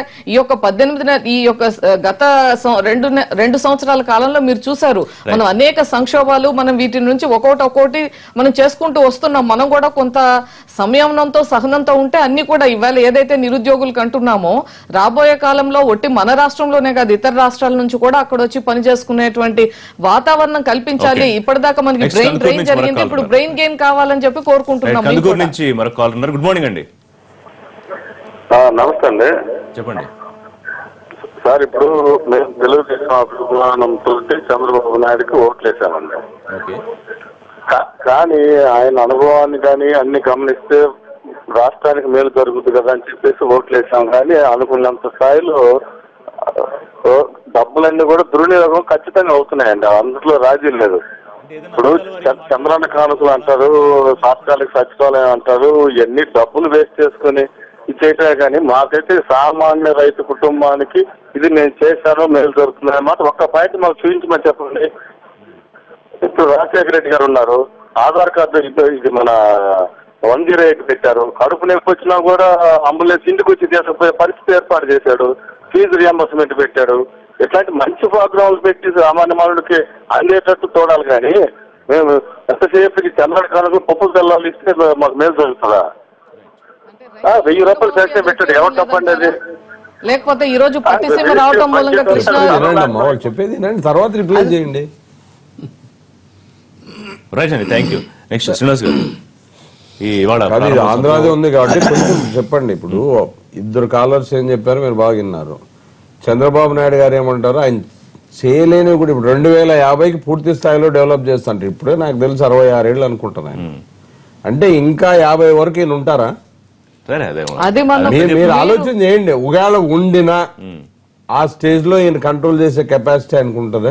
ఈ యొక్క పద్దెనిమిది నె- ఈ యొక్క ఆ, గత సం- రెండు నె- రెండు సంవత్సరాల కాలంలో మీరు చూసారు మనం అనేక సంక్షోభాలు మనం వీటి నుంచి ఒక్కొక్కటి ఒక్కొక్కటి మనం చేసుకుంటూ వస్తున్నాం మనం కూడా కొంత సంయమనంతో సహనంతో ఉంటే అన్ని కూడా ఇవాళ ఏదైతే నిరుద్యోగులకు అంటున్నామో రాబోయే కాలంలో ఒట్టి మన రాష్ట్రంలోనే కాదు ఇతర రాష్ట్రాల నుంచి కూడా అక్కడ వచ్చి పని చేసుకునేటువంటి వాతావరణం కల్పించాలి Okay. ఇప్పటిదాకా మనకి Next బ్రెయిన్ కందుకూరు డ్రెయిన్ నుంచి జరిగింది మరొక ఇప్పుడు call బ్రెయిన్ గెయిన్ కావాలని చెప్పి కోరుకుంటున్నాం మేము కందుకూరు కూడా. నుంచి మరొక కాల్ ఉన్నారు గుడ్ మార్నింగ్ అండి ఆ, నమస్తే అండి చెప్పండి సార్ ఇప్పుడు మేము తెలుగుదేశం అభిమానంతో చంద్రబాబు నాయుడుకి ఓట్లేసామండి ఓకే కా- కానీ ఆయన అనుభవాన్ని కానీ అన్ని గమనిస్తే రాష్ట్రానికి మేలు జరుగుతుంది కదా అని చెప్పేసి ఓట్లేసాం కానీ అనుకున్నంత స్థాయిలో ఆ, డబ్బులన్నీ కూడా దుర్వినియోగం ఖచ్చితంగా అవుతున్నాయండి అందులో రాజీ లేదు ఇప్పుడు చ- చంద్రన్న కానుకలు అంటారు తాత్కాలిక సచివాలయం అంటారు ఇవన్నీ డబ్బులు వేస్ట్ చేసుకుని ఇచ్చేయటమే కానీ మాకైతే సామాన్య రైతు కుటుంబానికి ఇది నేను చేశాను మేలు జరుగుతుంది అన్నమాట ఒక్క పాయింట్ మాకు చూపించమని చెప్పండి ఇప్పుడు రాజశేఖర రెడ్డి గారు ఉన్నారు ఆధార్ కార్డు ఇది- ఇది మన వన్ జీరో ఎయిట్ పెట్టారు కడుపు నొప్పి వచ్చినా కూడా అంబులెన్స్ ఇంటికి వచ్చి తీసుకుపోయే పరిస్థితి ఏర్పాటు చేశాడు ఫీజు రియంబర్స్మెంట్ పెట్టాడు ఇట్లాంటి మంచి ప్రోగ్రాంలు పెట్టి సామాన్య మానవుడికి అందేటట్టు చూడాలి కానీ మేము ఎంతసేపటికి చంద్రుడి కాలకు పప్పు తెల్లాలు ఇస్తే మాకు మేలు జరుగుతుందా ఆ, వెయ్యి రూపాయలు శాంక్షన్ పెట్టాడు ఎవరు తప్పండి అది లేకపోతే ఈ రోజు పట్టిసీమ రావటం మూలంగా కృష్ణ వినండి అమ్మా వాళ్ళు చెప్పేది వినండి తర్వాత రిప్లై చేయండి రైట్ అండి థ్యాంక్ యూ నెక్స్ట్ శ్రీనివాస్ గారు ఈ ఇవాళ కానీ ఇది ప్రారంభోత్సవం- ఆంధ్రాదే ఉంది కాబట్టి కొంచెం చెప్పండి ఇప్పుడు ఇద్దరు కాలర్స్ ఏం చెప్పారు మీరు బాగా విన్నారు చంద్రబాబు నాయుడు గారు ఏమంటారు ఆయన చేయలేని కూడా ఇప్పుడు రెండు వేల యాభైకి పూర్తి స్థాయిలో డెవలప్ చేస్తాంటారు ఇప్పుడే నాకు తెలుసు అరవై ఆరేళ్ళు అనుకుంటాను ఆయన అంటే ఇంకా యాభై వరకు ఈయన ఉంటారా సరే అదే అది మన మీరు మీరు ఆలోచన చేయండి ఒకవేళ ఉండినా ఆ స్టేజ్ లో ఈయన కంట్రోల్ చేసే కెపాసిటీ ఆయనకు ఉంటుందా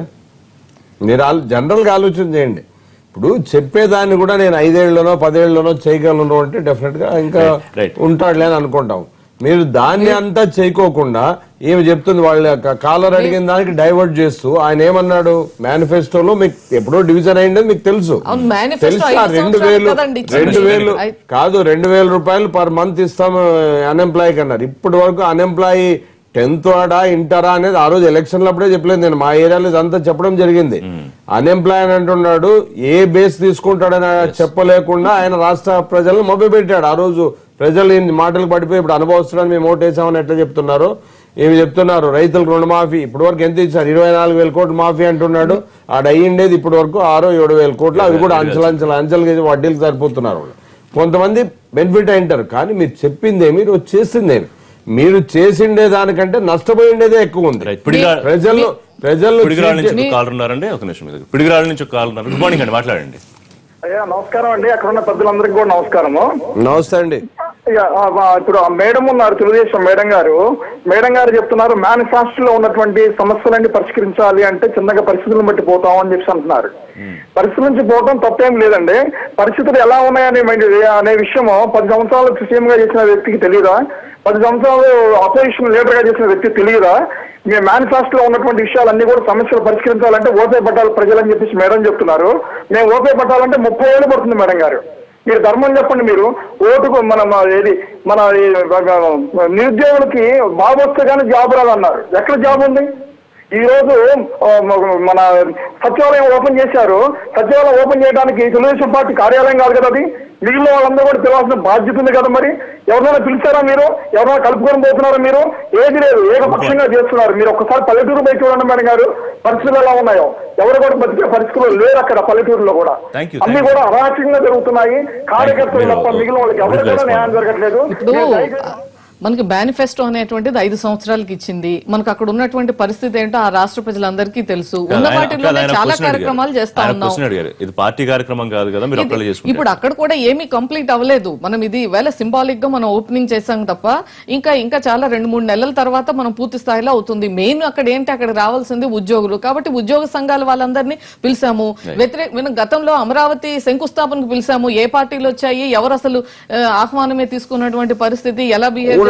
మీరు జనరల్ గా ఆలోచన చేయండి ఇప్పుడు చెప్పేదాన్ని కూడా నేను ఐదేళ్లనో పదేళ్లనో చేయగలను అంటే డెఫినెట్ గా ఇంకా Right, right. ఉంటాడులే అని అనుకుంటాం మీరు దాన్ని అంతా చేయకోకుండా ఏమి చెప్తుంది వాళ్ళ కాలర్ అడిగిన దానికి డైవర్ట్ చేస్తూ ఆయన ఏమన్నాడు మేనిఫెస్టోలో మీకు ఎప్పుడో డివిజన్ అయిందని మీకు తెలుసు అవును, manifesto తెలుసా ఐదు రెండు సంవత్సరాలు వేలు కదండి ఇచ్చింది. రెండు వేలు ఐ- కాదు రెండు వేల రూపాయలు పర్ మంత్ ఇస్తాం అన్ఎంప్లాయ్ అన్నారు ఇప్పటి వరకు అన్ఎంప్లాయీ టెన్త్ వాడా ఇంటరా అనేది ఆ రోజు ఎలక్షన్లు అప్పుడే చెప్పలేదు నేను మా ఏరియాలో ఇదంతా చెప్పడం జరిగింది అన్ఎంప్లాయ్ అని అంటున్నాడు ఏ బేస్ తీసుకుంటాడని చెప్పలేకుండా ఆయన రాష్ట్ర ప్రజలను మొబ్బెట్టాడు ఆ రోజు ప్రజలు ఈ మాటలు పడిపోయి ఇప్పుడు అనుభవిస్తున్నాను మేము ఓటేసామని ఎట్లా చెప్తున్నారు ఏమి చెప్తున్నారు రైతులకు రుణమాఫీ ఇప్పటి వరకు ఎంత ఇచ్చారు ఇరవై నాలుగు వేల కోట్లు మాఫీ అంటున్నాడు ఆడ అయ్యిండేది ఇప్పటి వరకు ఆరో ఏడు వేల కోట్లు అవి కూడా అంచెలు అంచెలు అంచెలు వడ్డీలు సరిపోతున్నారు వాళ్ళు. కొంతమంది బెనిఫిట్ అయింటారు కానీ మీరు చెప్పిందేమి మీరు చేసిందేమి మీరు చేసిండే దానికంటే నష్టపోయిండేదే ఎక్కువ ఉంది Right. పిడిగా- ప్రజలు ప్రజలు పిడిగిరాళ్ళ నుంచి ఒక కాల్ ఉన్నారండి ఒక నిమిషం మీద పిడిగిరాళ్ళ నుంచి ఒక కాల్ ఉన్నారు గుడ్ మార్నింగ్ అండి మాట్లాడండి అయ్యా నమస్కారం అండి అక్కడ ఉన్న పెద్దలందరికీ కూడా నమస్కారము నమస్తే అండి ఇక, ఆ, ఆ, ఇప్పుడు ఆ మేడం ఉన్నారు తెలుగుదేశం మేడం గారు మేడం గారు చెప్తున్నారు మేనిఫెస్టోలో ఉన్నటువంటి సమస్యలన్నీ పరిష్కరించాలి అంటే చిన్నగా పరిస్థితులను బట్టి పోతాం అని చెప్పి అంటున్నారు పరిస్థితుల నుంచి పోవడం తప్పేం లేదండి పరిస్థితులు ఎలా ఉన్నాయనే మైండ్- అనే విషయము పది సంవత్సరాలు సీఎం గా చేసిన వ్యక్తికి తెలియదా పది సంవత్సరాలు అపోజిషన్ లీడర్ గా చేసిన వ్యక్తికి తెలియదా మీ మేనిఫెస్టోలో ఉన్నటువంటి విషయాలన్నీ కూడా సమస్యలు పరిష్కరించాలంటే ఓపే పట్టాలి ప్రజలని చెప్పేసి మేడం చెప్తున్నారు మేము ఓపే పట్టాలంటే ముప్పై ఏళ్ళు పడుతుంది మేడం గారు మీరు ధర్మం చెప్పండి మీరు ఓటుకు మన మన ఏది మన ఈ నిరుద్యోగులకి బాబు వస్తే కానీ జాబ్ రాదన్నారు ఎక్కడ జాబ్ ఉంది ఈ రోజు ఆ, మ- మన సచివాలయం ఓపెన్ చేశారు సచివాలయం ఓపెన్ చేయడానికి తెలుగుదేశం పార్టీ కార్యాలయం కాదు కదా అది మిగిలిన వాళ్ళందరూ కూడా పిలవాల్సిన బాధ్యత ఉంది కదా మరి ఎవరైనా పిలిచారా మీరు ఎవరైనా కలుపుకొని పోతున్నారా మీరు ఏది లేదు ఏకపక్షంగా చేస్తున్నారు మీరు ఒక్కసారి పల్లెటూరు పోయి చూడండి మేడం గారు పరిస్థితులు ఎలా ఉన్నాయో ఎవరు కూడా బతికే పరిస్థితులు లేరు అక్కడ పల్లెటూరులో కూడా Thank you, అన్ని thank you. కూడా అరాచకంగా జరుగుతున్నాయి కార్యకర్తలు మీరు తప్ప మిగిలిన వాళ్ళకి ఎవరు good కూడా response. న్యాయం జరగట్లేదు ఇప్పుడు మీరు దయచేసి- మనకి మేనిఫెస్టో అనేటువంటిది ఐదు సంవత్సరాలకి ఇచ్చింది మనకు అక్కడ ఉన్నటువంటి పరిస్థితి ఏంటో ఆ రాష్ట్ర ప్రజలందరికీ తెలుసు ఉన్న ఆయన- వాటిలోనే ఆయన చాలా క్వశ్చన్ కార్యక్రమాలు అడిగారు. చేస్తా ఆయన ఉన్నాం క్వశ్చన్ అడిగారు ఇది పార్టీ కార్యక్రమం కాదు కదా మీరు ఒక్కళ్ళు ఇది- చేసుకుంటారు ఇప్పుడు అక్కడ కూడా ఏమీ కంప్లీట్ అవ్వలేదు మనం ఇది వేళ సింబాలిక్ గా మనం ఓపెనింగ్ చేసాం తప్ప ఇంకా ఇంకా చాలా రెండు మూడు నెలల తర్వాత మనం పూర్తి స్థాయిలో అవుతుంది మెయిన్ అక్కడ ఏంటి అక్కడ రావాల్సింది ఉద్యోగులు కాబట్టి ఉద్యోగ సంఘాల వాళ్ళందరినీ పిలిచాము వ్యతిరేక మనం గతంలో అమరావతి శంకుస్థాపనకు పిలిచాము ఏ పార్టీలు వచ్చాయి ఎవరు అసలు ఆ, ఆహ్వానమే తీసుకున్నటువంటి పరిస్థితి ఎలా బిహేవ్ కూడా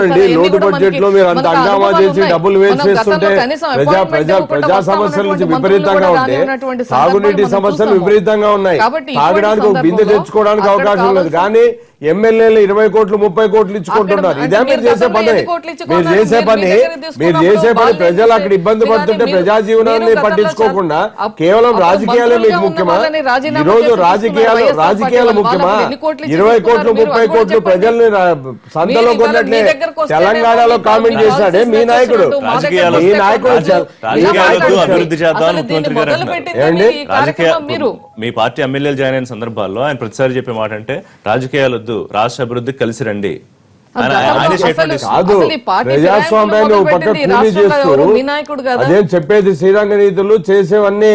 చేస్తారండి అవన్నీ లోటు కూడా బడ్జెట్ లో మనకి- మీరు అంత మనకు హంగామా అనుభవాలు చేసి ఉన్నాయి. డబ్బులు వేస్ట్ మనం గతంలో చేస్తుంటే కనీసం ప్రజా appointment ప్రజా ఇవ్వకుండా ప్రజా వస్తా సమస్యల నుంచి ఉన్నటువంటి విపరీతంగా మంత్రులు ఉంటే కూడా ఉన్నటువంటి తాగునీటి సందర్భాలు మనం సమస్యలు చూసాము. విపరీతంగా ఉన్నాయి కాబట్టి ఇటువంటి తాగడానికి ఒక బిందె సందర్భంలో తెచ్చుకోవడానికి అక్కడ అవకాశం లేదు కావాల్సిన- కానీ ఎమ్మెల్యేలు ఇరవై కోట్లు ముప్పై కోట్లు ఇచ్చుకుంటున్నారు అక్కడ ఇదే అంటే మీరు మీరు చేసే గతంలో పని ఎన్ని కోట్లు మీరు ఇచ్చుకున్నారు? చేసే మీరు పని మీ దగ్గర మీరు తీసుకున్నప్పుడు చేసే పని వాళ్ళని ప్రజలు అక్కడ చేసే- ఇబ్బంది మీరు పడుతుంటే మీరు- ప్రజా జీవనాన్ని మీరు గతంలో పట్టించుకోకుండా అప్- కేవలం అప్పుడు రాజకీయాలే మీకు మంత్రులుగా ఉన్న ముఖ్యమా వాళ్ళని రాజీనామా ఈ రోజు చేసి రాజకీయాలు తీసుకున్నారు. రాజకీయాలు వైఎస్ఆర్ ముఖ్యమా పార్టీ ఎన్ని కోట్లు ఇచ్చి ఇరవై తీసుకున్నారు? కోట్లు మీరు ముప్పై అది కూడా కోట్లు చెప్పండి. ప్రజల్ని రా- సంతలో మీరు ఇవాళ కొన్నట్లే మీ దగ్గరకు వస్తేనే తెలంగాణలో మీకు కామెంట్ కావాల్సిన చేశాడే మీ వచ్చినట్టు నాయకుడు మా దగ్గరకు రాజకీయాలు వస్తే మీ నాయకుడు కొట్టొద్దు. వచ్చారు. రాజకీయాలు వద్దు, అసలు అభివృద్ధి చేద్దాం అని దీన్ని ముఖ్యమంత్రి గారు మొదలుపెట్టింది ఏమండి? ఈ రాజకీయ కార్యక్రమం మీరు మీ పార్టీ ఎమ్మెల్యేలు జాయిన్ అయిన సందర్భాల్లో ఆయన ప్రతిసారి చెప్పే మాట అంటే రాజకీయాలు వద్దు రాష్ట్ర అభివృద్ధికి కలిసి రండి ఆయన అసలు- ఆయన అసలు- స్టేట్మెంట్ ఇస్తారు. కాదు అసలు ఈ పార్టీ ప్రజాస్వామ్యాన్ని ఒక పక్క మొదలుపెట్టింది కూలీ రాష్ట్రంలో చేస్తూ ఎవరు? మీ నాయకుడు కదా? అదేం చెప్పేది శ్రీరంగ నీతులు చేసేవన్నీ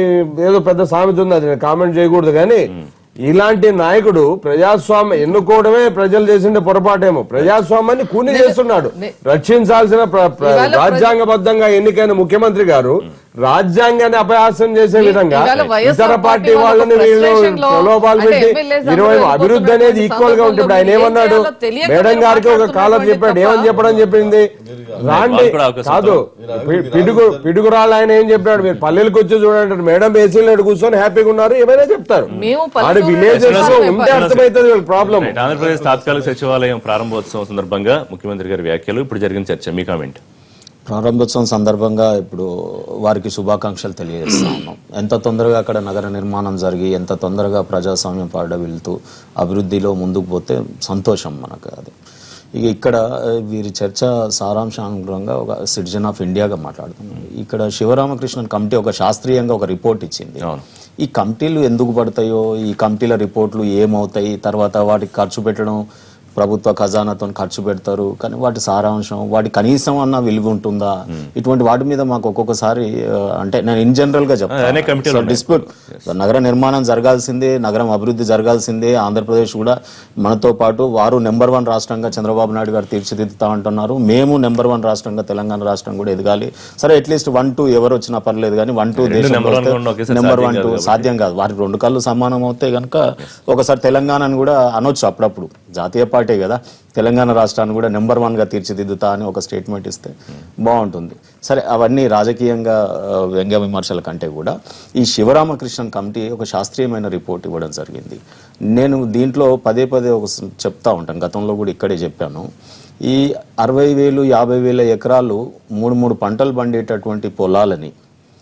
ఏదో పెద్ద సామెత ఉంది అది నేను కామెంట్ చేయకూడదు కానీ ఇలాంటి నాయకుడు ప్రజాస్వామ్యం ఎన్నుకోవడమే ప్రజలు చేసిన పొరపాటేమో ప్రజాస్వామ్యాన్ని కూని చేస్తున్నాడు నే- రక్షించాల్సిన ప్ర- ప్ర- ఇవాళ ప్రజ- రాజ్యాంగబద్ధంగా ఎన్నికైన ముఖ్యమంత్రి గారు రాజ్యాంగాన్ని అపహాస్యం చేసే ఈ- విధంగా ఇవాళ వైఎస్ఆర్ ఇతర పార్టీ పార్టీ వాళ్ళ వాళ్ళని వీళ్ళు frustration లో ప్రలోభాలు అంటే పెట్టి ఎమ్మెల్యేస్ ఇరవై అందరూ అభివృద్ధి అనేది వెళ్ళిపోతున్నటువంటి ఈక్వల్ గా ఉంటుంది ఇప్పుడు ఆయన సందర్భంలో ఏమన్నాడు ఏం చేయాలో తెలియక మేడం మీరు గారికి ఒక కాలం మాట్లాడుతున్నటువంటి చెప్పాడు ఏమని తప్ప. చెప్పడం చెప్పింది రాండి వాళ్ళు కూడా అవకాశం కాదు పి- పిడుగు పిడుగురాళ్ళు ఆయన ఏం చెప్పాడు మీరు పల్లెలకు వచ్చి చూడండి మేడం ఏసీలో కూర్చొని హ్యాపీగా ఉన్నారు ఏమైనా చెప్తారు మేము ఆడ పల్లెటూరు విలేజెస్ లో ప్రజలు ఉంటే అర్థమవుతుంది వీళ్ళ ప్రాబ్లం రైట్. ఆంధ్రప్రదేశ్ తాత్కాలిక సచివాలయం ప్రారంభోత్సవం సందర్భంగా ముఖ్యమంత్రి గారి వ్యాఖ్యలు ఇప్పుడు జరిగిన చర్చ మీ కామెంట్ ప్రారంభోత్సవం సందర్భంగా ఇప్పుడు వారికి శుభాకాంక్షలు తెలియజేస్తా ఉన్నాం ఎంత తొందరగా అక్కడ నగర నిర్మాణం జరిగి ఎంత తొందరగా ప్రజాస్వామ్యం పాడ వెళ్తూ అభివృద్ధిలో ముందుకు పోతే సంతోషం మనకు అది ఇక ఇక్కడ ఆ, వీరి చర్చ సారాంశానుగుణంగా ఒక సిటిజన్ ఆఫ్ ఇండియాగా మాట్లాడుతున్నాం ఇక్కడ శివరామకృష్ణన్ కమిటీ ఒక శాస్త్రీయంగా ఒక రిపోర్ట్ ఇచ్చింది అవును. ఈ కమిటీలు ఎందుకు పడతాయో ఈ కమిటీల రిపోర్ట్లు ఏమవుతాయి తర్వాత వాటికి ఖర్చు పెట్టడం ప్రభుత్వ ఖజానాతో ఖర్చు పెడతారు కానీ వాటి సారాంశం వాటి కనీసం అన్న విలువ ఉంటుందా ఇటువంటి వాటి మీద మాకు ఒక్కొక్కసారి ఆ, అంటే నేను ఇన్ జనరల్ గా అనేక కమిటీలు చెప్తాను డిస్ప్యూట్ నగర నిర్మాణం జరగాల్సిందే నగరం అభివృద్ధి జరగాల్సిందే ఆంధ్రప్రదేశ్ కూడా మనతో పాటు వారు నెంబర్ వన్ రాష్ట్రంగా చంద్రబాబు నాయుడు గారు తీర్చిదిద్దుతా అంటున్నారు మేము నెంబర్ వన్ రాష్ట్రంగా తెలంగాణ రాష్ట్రం కూడా ఎదగాలి సరే అట్లీస్ట్ వన్ టూ ఎవరు వచ్చినా పర్లేదు కానీ వన్ టూ రెండు number one గా ఉన్న ఒకేసారి నెంబర్ సాధ్యం వన్ టూ కాదు సాధ్యం కాదు వారికి రెండు కళ్ళు సమానం అవుతాయి కనుక ఒకసారి తెలంగాణను కూడా అనొచ్చు అప్పుడప్పుడు జాతీయ పార్టీ కదా తెలంగాణ రాష్ట్రాన్ని కూడా నెంబర్ వన్ గా తీర్చిదిద్దుతా అని ఒక స్టేట్మెంట్ ఇస్తే బాగుంటుంది సరే అవన్నీ రాజకీయంగా ఆ, వ్యంగ్య విమర్శల కంటే కూడా ఈ శివరామకృష్ణన్ కమిటీ ఒక శాస్త్రీయమైన రిపోర్ట్ ఇవ్వడం జరిగింది నేను దీంట్లో పదే పదే ఒక స- చెప్తా ఉంటాను గతంలో కూడా ఇక్కడే చెప్పాను ఈ అరవై వేలు యాభై వేల ఎకరాలు మూడు మూడు పంటలు పండేటటువంటి పొలాలని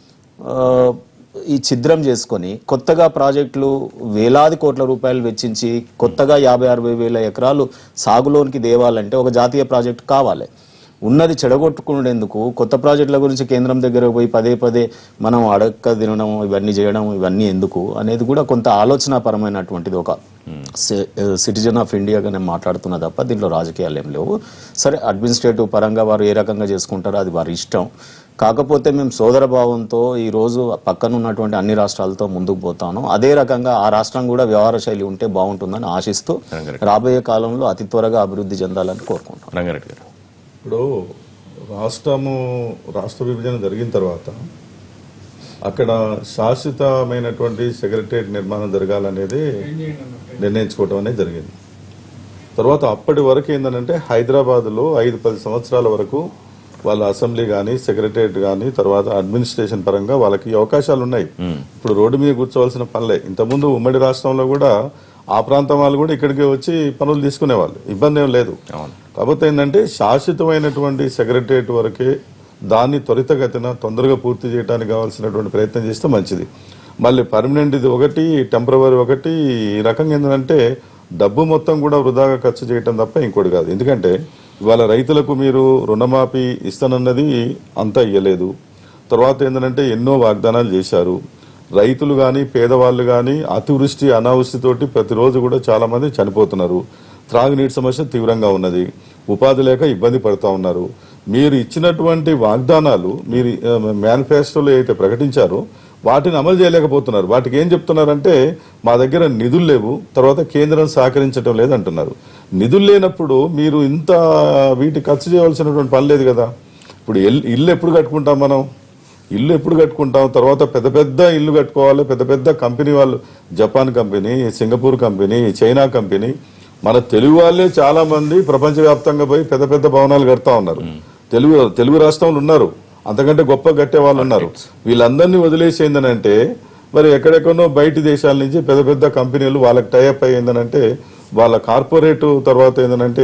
ఆ, ఈ ఛిద్రం చేసుకొని కొత్తగా ప్రాజెక్టులు వేలాది కోట్ల రూపాయలు వెచ్చించి కొత్తగా యాభై అరవై వేల ఎకరాలు సాగులోనికి దేవాలంటే ఒక జాతీయ ప్రాజెక్ట్ కావాలి ఉన్నది చెడగొట్టుకునేందుకు కొత్త ప్రాజెక్టుల గురించి కేంద్రం దగ్గర పోయి పదే పదే మనం అడక్క తినడం ఇవన్నీ చేయడం ఇవన్నీ ఎందుకు అనేది కూడా కొంత ఆలోచనాపరమైనటువంటిది ఒక సిటిజన్ ఆఫ్ ఇండియాగా నేను మాట్లాడుతున్నా తప్ప దీంట్లో రాజకీయాలు ఏం లేవు సరే అడ్మినిస్ట్రేటివ్ పరంగా వారు ఏ రకంగా చేసుకుంటారో అది వారి ఇష్టం కాకపోతే మేము సోదర భావంతో ఈ రోజు పక్కన ఉన్నటువంటి అన్ని రాష్ట్రాలతో ముందుకు పోతాను అదే రకంగా ఆ రాష్ట్రం కూడా వ్యవహార శైలి ఉంటే బాగుంటుందని ఆశిస్తూ రాబోయే కాలంలో అతి త్వరగా అభివృద్ధి చెందాలని కోరుకుంటాం రంగారెడ్డి గారు ఇప్పుడు రాష్ట్రము రాష్ట్ర విభజన జరిగిన తర్వాత అక్కడ శాశ్వతమైనటువంటి సెక్రటరియట్ నిర్మాణం జరగాలనేది నిర్ణయించుకోవటం అనేది జరిగింది తర్వాత అప్పటి వరకు ఏంటంటే హైదరాబాద్లో ఐదు పది సంవత్సరాల వరకు వాళ్ళ అసెంబ్లీ కానీ సెక్రటరియట్ కానీ తర్వాత అడ్మినిస్ట్రేషన్ పరంగా వాళ్ళకి అవకాశాలు ఉన్నాయి ఇప్పుడు రోడ్డు మీద కూర్చోవలసిన పనులే ఇంతకుముందు ఉమ్మడి రాష్ట్రంలో కూడా ఆ ప్రాంతం వాళ్ళు కూడా ఇక్కడికి వచ్చి పనులు తీసుకునేవాళ్ళు ఇబ్బంది ఏం లేదు కాకపోతే ఏంటంటే శాశ్వతమైనటువంటి సెక్రటరియట్ వరకే దాన్ని త్వరితగతిన తొందరగా పూర్తి చేయడానికి కావాల్సినటువంటి ప్రయత్నం చేస్తే మంచిది మళ్ళీ పర్మనెంట్ ఇది ఒకటి టెంపరవరీ ఒకటి ఈ రకంగా ఏంటంటే డబ్బు మొత్తం కూడా వృధాగా ఖర్చు చేయటం తప్ప ఇంకోటి కాదు ఎందుకంటే ఇవాళ రైతులకు మీరు రుణమాఫీ ఇస్తానన్నది అంతా ఇయ్యలేదు తర్వాత ఏంటంటే ఎన్నో వాగ్దానాలు చేశారు రైతులు కానీ పేదవాళ్ళు కానీ అతివృష్టి అనావృష్టితోటి ప్రతిరోజు కూడా చాలా మంది చనిపోతున్నారు త్రాగునీటి సమస్య తీవ్రంగా ఉన్నది ఉపాధి లేక ఇబ్బంది పడుతూ ఉన్నారు మీరు ఇచ్చినటువంటి వాగ్దానాలు మీరు మేనిఫెస్టోలో అయితే ప్రకటించారో వాటిని అమలు చేయలేకపోతున్నారు వాటికి ఏం చెప్తున్నారంటే మా దగ్గర నిధులు లేవు తర్వాత కేంద్రం సహకరించడం లేదు అంటున్నారు నిధులు లేనప్పుడు మీరు ఇంత వీటి ఖర్చు చేయవలసినటువంటి పని లేదు కదా ఇప్పుడు ఇల్- ఇల్లు ఎప్పుడు కట్టుకుంటాం మనం ఇల్లు ఎప్పుడు కట్టుకుంటాం తర్వాత పెద్ద పెద్ద ఇల్లు కట్టుకోవాలి పెద్ద పెద్ద కంపెనీ వాళ్ళు Japan company Singapore company China company మన తెలుగు వాళ్ళే చాలా మంది ప్రపంచవ్యాప్తంగా పోయి పెద్ద పెద్ద భవనాలు కడతా ఉన్నారు తెలుగు తెలుగు రాష్ట్రంలో ఉన్నారు అంతకంటే గొప్ప కట్టే వాళ్ళు ఉన్నారు వీళ్ళందరినీ వదిలేసి ఏందనంటే మరి ఎక్కడెక్కడో బయటి దేశాల నుంచి పెద్ద పెద్ద కంపెనీలు వాళ్ళకి టైఅప్ అయ్యిందనంటే వాళ్ళ కార్పొరేట్ తర్వాత ఏంటంటే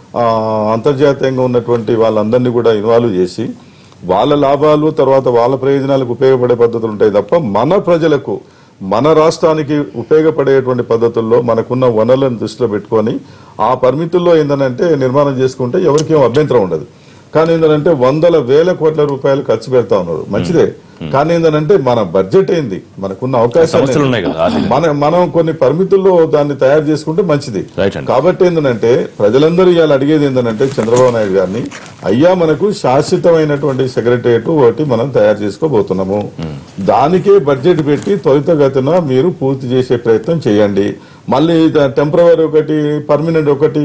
అంతర్జాతీయంగా ఉన్నటువంటి వాళ్ళందరినీ కూడా ఇన్వాల్వ్ చేసి వాళ్ళ లాభాలు తర్వాత వాళ్ళ ప్రయోజనాలకు ఉపయోగపడే పద్ధతులు ఉంటాయి తప్ప మన ప్రజలకు మన రాష్ట్రానికి ఉపయోగపడేటువంటి పద్ధతుల్లో మనకున్న వనరులను దృష్టిలో పెట్టుకొని ఆ పరిమితుల్లో ఏంటంటే నిర్మాణం చేసుకుంటే ఎవరికేం అభ్యంతరం ఉండదు కానీ ఏంటంటే వందల వేల కోట్ల రూపాయలు ఖర్చు పెడతా ఉన్నారు మంచిదే కానీ ఏంటంటే మన బడ్జెట్ ఏంది మనకున్న అవకాశాలు సమస్యలు ఉన్నాయి ఏంది? కదా, ఆర్థిక. మన మనం కొన్ని పరిమితుల్లో దాన్ని తయారు చేసుకుంటే మంచిది Right అండి. కాబట్టి ఏంటంటే ప్రజలందరూ ఇవాళ అడిగేది ఏంటంటే చంద్రబాబు నాయుడు గారిని అయ్యా మనకు శాశ్వతమైనటువంటి సెక్రటరియట్ ఒకటి మనం తయారు చేసుకోబోతున్నాము దానికే బడ్జెట్ పెట్టి త్వరితగతిన మీరు పూర్తి చేసే ప్రయత్నం చేయండి మళ్ళీ టెంపరవరీ ఒకటి పర్మనెంట్ ఒకటి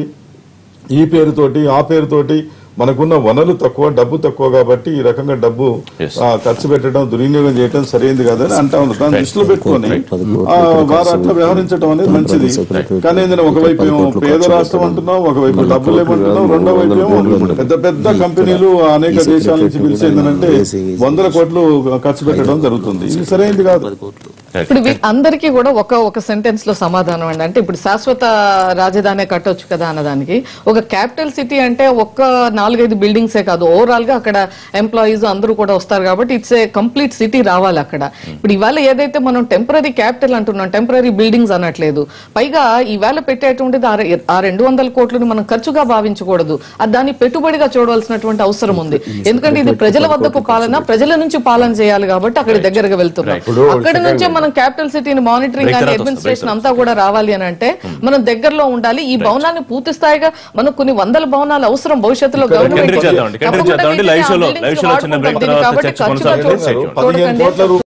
ఈ పేరుతోటి ఆ పేరుతోటి మనకున్న వనరులు తక్కువ డబ్బు తక్కువ కాబట్టి ఈ రకంగా డబ్బు Yes. ఆ, ఖర్చు పెట్టడం దుర్వినియోగం చేయడం సరైనది కాదని అంటా ఉన్నారు దాన్ని దృష్టిలో పెట్టుకొని ఆ, వారు అట్లా వ్యవహరించడం అనేది మంచిది కానీ ఏంటంటే ఒకవైపు ఏమో పేద రాష్ట్రం అంటున్నాం ఒకవైపు డబ్బులు ఏమంటున్నాం రెండో వైపు ఏమో పెద్ద పెద్ద కంపెనీలు అనేక దేశాల నుంచి పిలిచి ఏంటంటే వందల కోట్లు ఖర్చు పెట్టడం జరుగుతుంది ఇది సరైనది కాదు ఇప్పుడు వీ- అందరికీ కూడా ఒక ఒక సెంటెన్స్ లో సమాధానం అండి అంటే ఇప్పుడు శాశ్వత రాజధాని కట్టొచ్చు కదా అన్నదానికి ఒక క్యాపిటల్ సిటీ అంటే ఒక్క నాలుగైదు బిల్డింగ్సే కాదు ఓవరాల్ గా అక్కడ ఎంప్లాయీస్ అందరూ కూడా వస్తారు కాబట్టి ఇట్స్ ఏ కంప్లీట్ సిటీ రావాలి అక్కడ ఇప్పుడు ఇవాళ ఏదైతే మనం టెంపరీ క్యాపిటల్ అంటున్నాం టెంపరీ బిల్డింగ్స్ అనట్లేదు పైగా ఈవేళ పెట్టేటువంటిది ఆ రె- ఆ రెండు వందల కోట్లను మనం ఖర్చుగా భావించకూడదు అది దాన్ని పెట్టుబడిగా చూడవలసినటువంటి అవసరం ఉంది ఎందుకంటే ఇది ప్రజల వద్దకు పాలన ప్రజల నుంచి పాలన చేయాలి కాబట్టి అక్కడి దగ్గరగా వెళ్తున్నాం అక్కడి నుంచే మనం క్యాపిటల్ సిటీని మానిటరింగ్ Break కానీ తర్వాత అడ్మినిస్ట్రేషన్ అంతా కూడా రావాలి అని అంటే మనం దగ్గరలో ఉండాలి ఈ భవనాన్ని పూర్తి స్థాయిగా మనకు కొన్ని వందల భవనాలు అవసరం భవిష్యత్తులో గవర్నమెంట్ కంటిన్యూ చేద్దాండి, కంటిన్యూ తప్పకుండా చేద్దాండి. వీటిని లైవ్ ఆ షోలో- buildings లైవ్ షోలో చిన్న వాడుకుంటాం. బ్రేక్ దీన్ని తర్వాత కాబట్టి చర్చ ఖర్చుగా కొనసాగుతుంది. చూడ- పదిహేను చూడకండి. కోట్ల రూ-